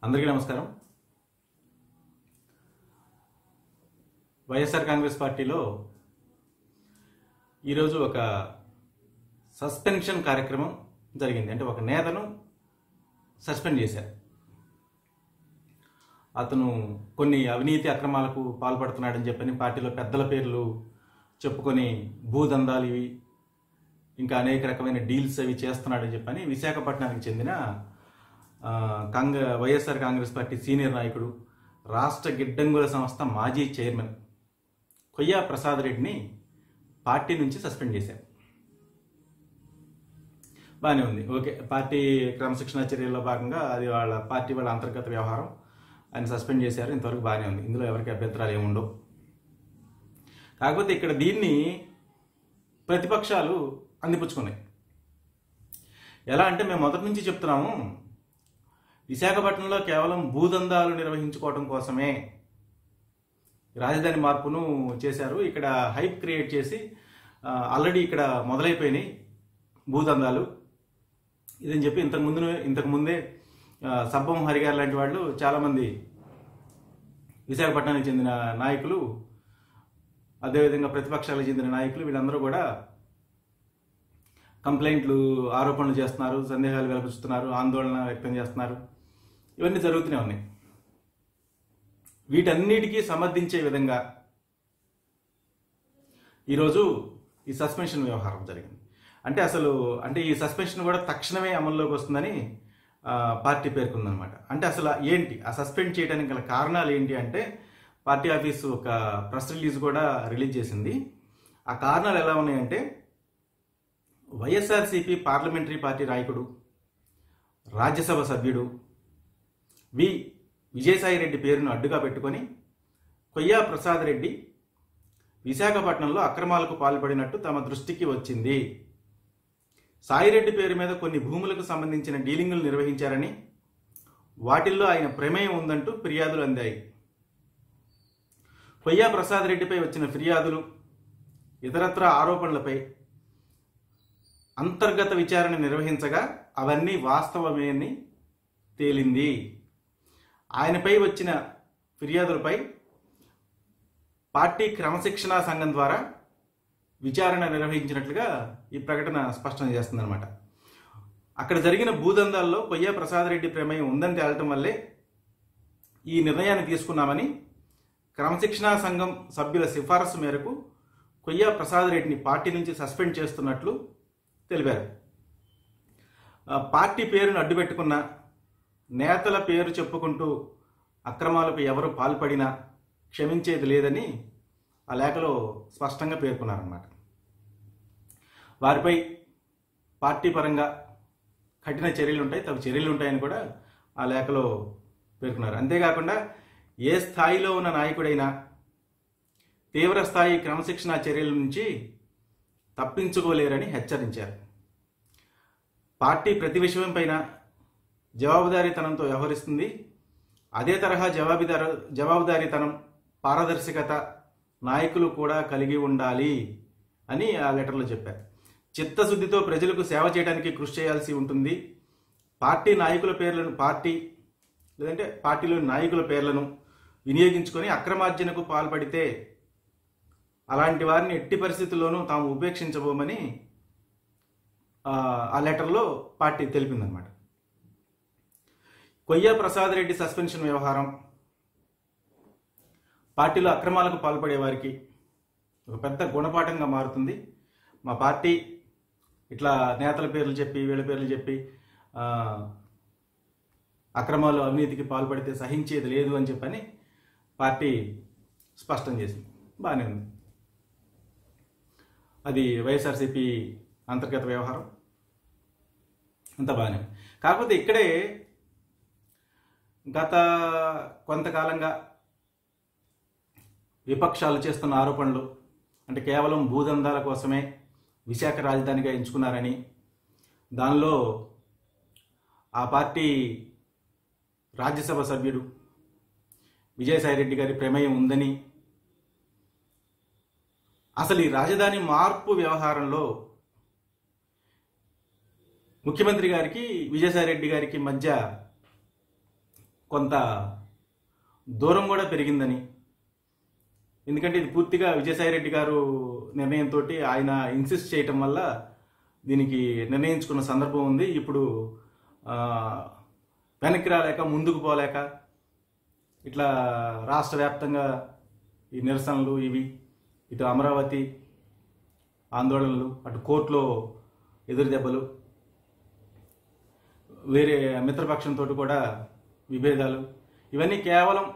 అందరికీ నమస్కారం వైఎస్ఆర్ కాంగ్రెస్ పార్టీలో ఈరోజు ఒక సస్పెన్షన్ కార్యక్రమం జరిగింది అంటే ఒక నేతను సస్పెండ్ చేశారు అతను కొన్ని అవినీతి అక్రమాలకు పాల్పడుతున్నాడని చెప్పని పార్టీలో పెద్దల పేర్లు చెప్పుకొని భూదందాలు ఇవి ఇంకా అనేక రకమైన డీల్స్ అవి చేస్తున్నాడని చెప్పని విశాఖపట్నానికి చెందిన ఆ, కాంగ్రె వైఎస్ఆర్ కాంగ్రెస్ పార్టీ సీనియర్ నాయకుడు రాష్ట్ర గిడ్డంగుల సంస్థ మాజీ చైర్మన్ కొయ్యా ప్రసాద్ రెడ్డిని పార్టీ నుంచి సస్పెండ్ చేశారు బాగానే ఉంది ఓకే పార్టీ క్రమశిక్షణ చర్యల్లో భాగంగా అది వాళ్ళ పార్టీ వాళ్ళ అంతర్గత వ్యవహారం ఆయన సస్పెండ్ చేశారు ఇంతవరకు బాగానే ఉంది ఇందులో ఎవరికి అభ్యంతరాలు ఏముండవు కాకపోతే ఇక్కడ దీన్ని ప్రతిపక్షాలు అందిపుచ్చుకున్నాయి ఎలా అంటే మేము మొదటి నుంచి చెప్తున్నాము విశాఖపట్నంలో కేవలం భూదందాలు నిర్వహించుకోవడం కోసమే రాజధాని మార్పును చేశారు ఇక్కడ హైప్ క్రియేట్ చేసి ఆ, ఆల్రెడీ ఇక్కడ మొదలైపోయినాయి భూదందాలు ఇదని చెప్పి ఇంతకు ముందు ఇంతకు ముందే ఆ, సబ్బం హరి గారు లాంటి వాళ్ళు చాలామంది విశాఖపట్నానికి చెందిన నాయకులు అదేవిధంగా ప్రతిపక్షాలకు చెందిన నాయకులు వీళ్ళందరూ కూడా కంప్లైంట్లు ఆరోపణలు చేస్తున్నారు సందేహాలు వెలిపిస్తున్నారు ఆందోళన వ్యక్తం చేస్తున్నారు ఇవన్నీ జరుగుతూనే ఉన్నాయి వీటన్నిటికీ సమర్థించే విధంగా ఈరోజు ఈ సస్పెన్షన్ వ్యవహారం జరిగింది అంటే అసలు అంటే ఈ సస్పెన్షన్ కూడా తక్షణమే అమల్లోకి వస్తుందని ఆ, పార్టీ పేర్కొందనమాట అంటే అసలు ఏంటి ఆ సస్పెండ్ చేయడానికి గల కారణాలు ఏంటి అంటే పార్టీ ఆఫీసు ఒక ప్రెస్ రిలీజ్ కూడా రిలీజ్ చేసింది ఆ కారణాలు ఎలా ఉన్నాయంటే వైఎస్ఆర్సీపీ పార్లమెంటరీ పార్టీ నాయకుడు రాజ్యసభ సభ్యుడు వి విజయసాయి రెడ్డి పేరును అడ్డుగా పెట్టుకొని కొయ్యా ప్రసాద్ రెడ్డి విశాఖపట్నంలో అక్రమాలకు పాల్పడినట్టు తమ దృష్టికి వచ్చింది సాయిరెడ్డి పేరు మీద కొన్ని భూములకు సంబంధించిన డీలింగులు నిర్వహించారని వాటిల్లో ఆయన ప్రమేయం ఉందంటూ ఫిర్యాదులు అందాయి కొయ్యా ప్రసాద్ రెడ్డిపై వచ్చిన ఫిర్యాదులు ఇతరత్ర ఆరోపణలపై అంతర్గత విచారణ నిర్వహించగా అవన్నీ వాస్తవమేని తేలింది ఆయనపై వచ్చిన ఫిర్యాదులపై పార్టీ క్రమశిక్షణా సంఘం ద్వారా విచారణ నిర్వహించినట్లుగా ఈ ప్రకటన స్పష్టం చేస్తుందన్నమాట అక్కడ జరిగిన భూదందాల్లో కొయ్యా ప్రసాద్ రెడ్డి ప్రమేయం ఉందని తేలటం వల్లే ఈ నిర్ణయాన్ని తీసుకున్నామని క్రమశిక్షణా సంఘం సభ్యుల సిఫారసు మేరకు కొయ్యా ప్రసాద్ రెడ్డిని పార్టీ నుంచి సస్పెండ్ చేస్తున్నట్లు తెలిపారు ఆ, పార్టీ పేరును అడ్డుపెట్టుకున్న నేతల పేరు చెప్పుకుంటూ అక్రమాలకు ఎవరు పాల్పడినా క్షమించేది లేదని ఆ లేఖలో స్పష్టంగా పేర్కొన్నారన్నమాట వారిపై పార్టీ పరంగా కఠిన చర్యలు ఉంటాయి తగు చర్యలు ఉంటాయని కూడా ఆ లేఖలో పేర్కొన్నారు అంతేకాకుండా ఏ స్థాయిలో ఉన్న నాయకుడైనా తీవ్ర స్థాయి క్రమశిక్షణ చర్యల నుంచి తప్పించుకోలేరని హెచ్చరించారు పార్టీ ప్రతి విషయం పైన జవాబుదారీతనంతో వ్యవహరిస్తుంది అదే తరహా జవాబుదార జవాబుదారీతనం పారదర్శకత నాయకులు కూడా కలిగి ఉండాలి అని ఆ లెటర్లో చెప్పారు చిత్తశుద్ధితో ప్రజలకు సేవ చేయడానికి కృషి చేయాల్సి ఉంటుంది పార్టీ నాయకుల పేర్లను పార్టీ లేదంటే పార్టీలోని నాయకుల పేర్లను వినియోగించుకొని అక్రమార్జనకు పాల్పడితే అలాంటి వారిని ఎట్టి పరిస్థితుల్లోనూ తాము ఉపేక్షించబోమని ఆ, ఆ లెటర్లో పార్టీ తెలిపిందనమాట కొయ్యా ప్రసాద్ రెడ్డి సస్పెన్షన్ వ్యవహారం పార్టీలో అక్రమాలకు పాల్పడే వారికి ఒక పెద్ద గుణపాఠంగా మారుతుంది మా పార్టీ ఇట్లా నేతల పేర్లు చెప్పి వీళ్ళ పేర్లు చెప్పి ఆ, అక్రమాలు అవినీతికి పాల్పడితే సహించేది లేదు అని చెప్పని పార్టీ స్పష్టం చేసింది బాగానే ఉంది అది వైఎస్ఆర్సీపీ అంతర్గత వ్యవహారం అంత బాగానే ఉంది. కాకపోతే ఇక్కడే గత కొంతకాలంగా విపక్షాలు చేస్తున్న ఆరోపణలు అంటే కేవలం భూదందాల కోసమే విశాఖ రాజధానిగా ఎంచుకున్నారని దానిలో ఆ పార్టీ రాజ్యసభ సభ్యుడు విజయసాయిరెడ్డి గారి ప్రమేయం ఉందని అసలు ఈ రాజధాని మార్పు వ్యవహారంలో ముఖ్యమంత్రి గారికి విజయసాయిరెడ్డి గారికి మధ్య కొంత దూరం కూడా పెరిగిందని ఎందుకంటే ఇది పూర్తిగా విజయసాయిరెడ్డి గారు నిర్ణయంతో ఆయన ఇన్సిస్ట్ చేయటం వల్ల దీనికి నిర్ణయించుకున్న సందర్భం ఉంది ఇప్పుడు ఆ, వెనక్కి రాలేక ముందుకు పోలేక ఇట్లా రాష్ట్ర వ్యాప్తంగా ఈ నిరసనలు ఇవి ఇటు అమరావతి ఆందోళనలు అటు కోర్టులో ఎదురు దెబ్బలు వేరే మిత్రపక్షంతో కూడా విభేదాలు ఇవన్నీ కేవలం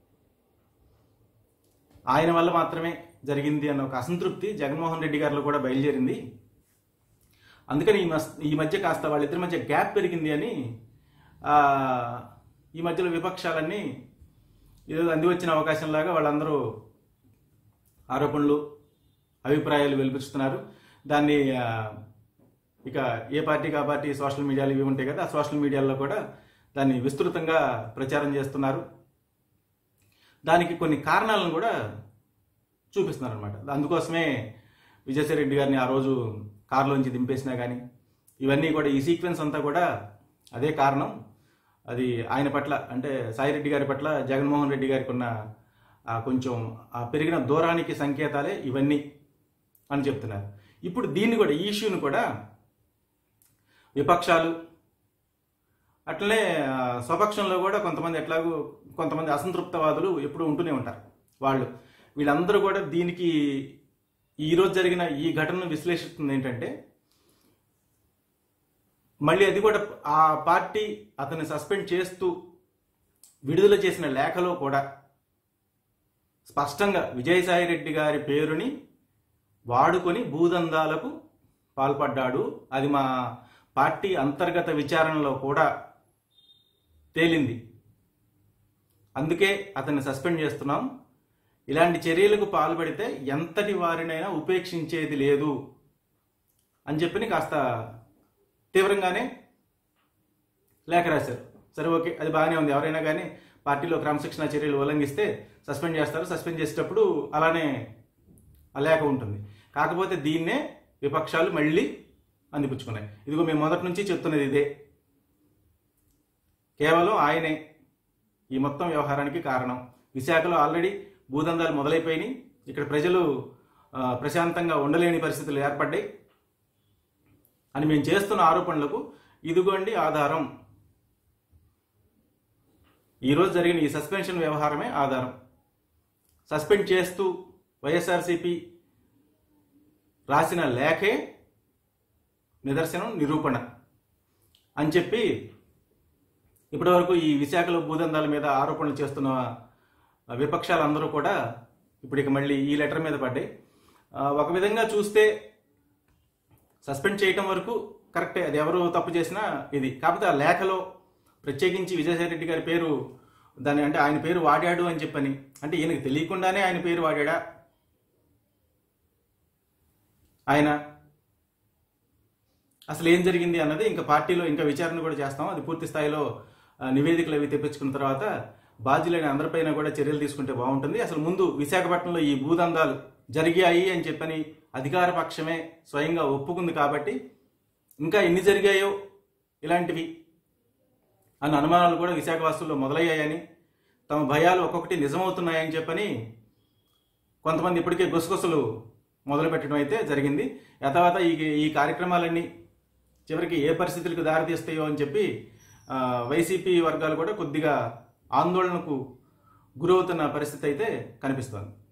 ఆయన వల్ల మాత్రమే జరిగింది అన్న ఒక అసంతృప్తి జగన్మోహన్ రెడ్డి గారిలో కూడా బయలుదేరింది అందుకని ఈ మస్ ఈ మధ్య కాస్త వాళ్ళిద్దరి మధ్య గ్యాప్ పెరిగింది అని ఆ, ఈ మధ్యలో విపక్షాలన్నీ ఏదో అంది వచ్చిన అవకాశంలాగా వాళ్ళందరూ ఆరోపణలు అభిప్రాయాలు వెలిపిస్తున్నారు దాన్ని ఆ, ఇక ఏ పార్టీకి ఆ పార్టీ సోషల్ మీడియాలు ఇవి ఉంటాయి కదా ఆ సోషల్ మీడియాలో కూడా దాన్ని విస్తృతంగా ప్రచారం చేస్తున్నారు దానికి కొన్ని కారణాలను కూడా చూపిస్తున్నారు అనమాట అందుకోసమే విజయసాయి రెడ్డి గారిని ఆ రోజు కారులోంచి దింపేసినా కానీ ఇవన్నీ కూడా ఈ సీక్వెన్స్ అంతా కూడా అదే కారణం అది ఆయన పట్ల అంటే సాయిరెడ్డి గారి పట్ల జగన్మోహన్ రెడ్డి గారికి ఉన్న ఆ కొంచెం ఆ పెరిగిన దూరానికి సంకేతాలే ఇవన్నీ అని చెప్తున్నారు ఇప్పుడు దీన్ని కూడా ఈ ఇష్యూని కూడా విపక్షాలు అట్లనే ఆ, స్వపక్షంలో కూడా కొంతమంది ఎట్లాగో కొంతమంది అసంతృప్తవాదులు ఎప్పుడు ఉంటూనే ఉంటారు వాళ్ళు వీళ్ళందరూ కూడా దీనికి ఈరోజు జరిగిన ఈ ఘటనను విశ్లేషిస్తుంది ఏంటంటే మళ్ళీ అది కూడా ఆ పార్టీ అతన్ని సస్పెండ్ చేస్తూ విడుదల చేసిన లేఖలో కూడా స్పష్టంగా విజయసాయి రెడ్డి గారి పేరుని వాడుకొని భూదందాలకు పాల్పడ్డాడు అది మా పార్టీ అంతర్గత విచారణలో కూడా తేలింది అందుకే అతన్ని సస్పెండ్ చేస్తున్నాం ఇలాంటి చర్యలకు పాల్పడితే ఎంతటి వారినైనా ఉపేక్షించేది లేదు అని చెప్పని కాస్త తీవ్రంగానే లేఖ రాశారు సరే ఓకే అది బాగానే ఉంది ఎవరైనా కానీ పార్టీలో క్రమశిక్షణ చర్యలు ఉల్లంఘిస్తే సస్పెండ్ చేస్తారు సస్పెండ్ చేసేటప్పుడు అలానే ఆ లేఖ ఉంటుంది కాకపోతే దీన్నే విపక్షాలు మళ్ళీ అందిపుచ్చుకున్నాయి ఇదిగో మేము మొదటి నుంచి చెప్తున్నది ఇదే కేవలం ఆయనే ఈ మొత్తం వ్యవహారానికి కారణం విశాఖలో ఆల్రెడీ భూదందాలు మొదలైపోయినాయి ఇక్కడ ప్రజలు ఆ, ప్రశాంతంగా ఉండలేని పరిస్థితులు ఏర్పడ్డాయి అని మేము చేస్తున్న ఆరోపణలకు ఇదిగోండి ఆధారం ఈరోజు జరిగిన ఈ సస్పెన్షన్ వ్యవహారమే ఆధారం సస్పెండ్ చేస్తూ వైఎస్ఆర్సీపీ రాసిన లేఖే నిదర్శనం నిరూపణ అని చెప్పి ఇప్పటివరకు ఈ విశాఖలో భూదందాల మీద ఆరోపణలు చేస్తున్న విపక్షాలందరూ కూడా ఇప్పుడు ఇక మళ్ళీ ఈ లెటర్ మీద పడ్డాయి ఆ, ఒక విధంగా చూస్తే సస్పెండ్ చేయటం వరకు కరెక్టే అది ఎవరు తప్పు చేసినా ఇది కాకపోతే ఆ లేఖలో ప్రత్యేకించి విజయసాయి రెడ్డి గారి పేరు దాని అంటే ఆయన పేరు వాడాడు అని చెప్పని అంటే ఈయనకి తెలియకుండానే ఆయన పేరు వాడాడా ఆయన అసలు ఏం జరిగింది అన్నది ఇంకా పార్టీలో ఇంకా విచారణ కూడా చేస్తాం అది పూర్తి స్థాయిలో ఆ, నివేదికలు అవి తెప్పించుకున్న తర్వాత బాధ్యులైన అందరిపైన కూడా చర్యలు తీసుకుంటే బాగుంటుంది అసలు ముందు విశాఖపట్నంలో ఈ భూదందాలు జరిగాయి అని చెప్పని అధికార పక్షమే స్వయంగా ఒప్పుకుంది కాబట్టి ఇంకా ఎన్ని జరిగాయో ఇలాంటివి అన్న అనుమానాలు కూడా విశాఖవాసుల్లో మొదలయ్యాయని తమ భయాలు ఒక్కొక్కటి నిజమవుతున్నాయని చెప్పని కొంతమంది ఇప్పటికే గుసగుసలు మొదలు పెట్టడం అయితే జరిగింది యథావత ఈ ఈ కార్యక్రమాలన్నీ చివరికి ఏ పరిస్థితులకు దారితీస్తాయో అని చెప్పి ఆ, వైసీపీ వర్గాలు కూడా కొద్దిగా ఆందోళనకు గురవుతున్న పరిస్థితి అయితే కనిపిస్తోంది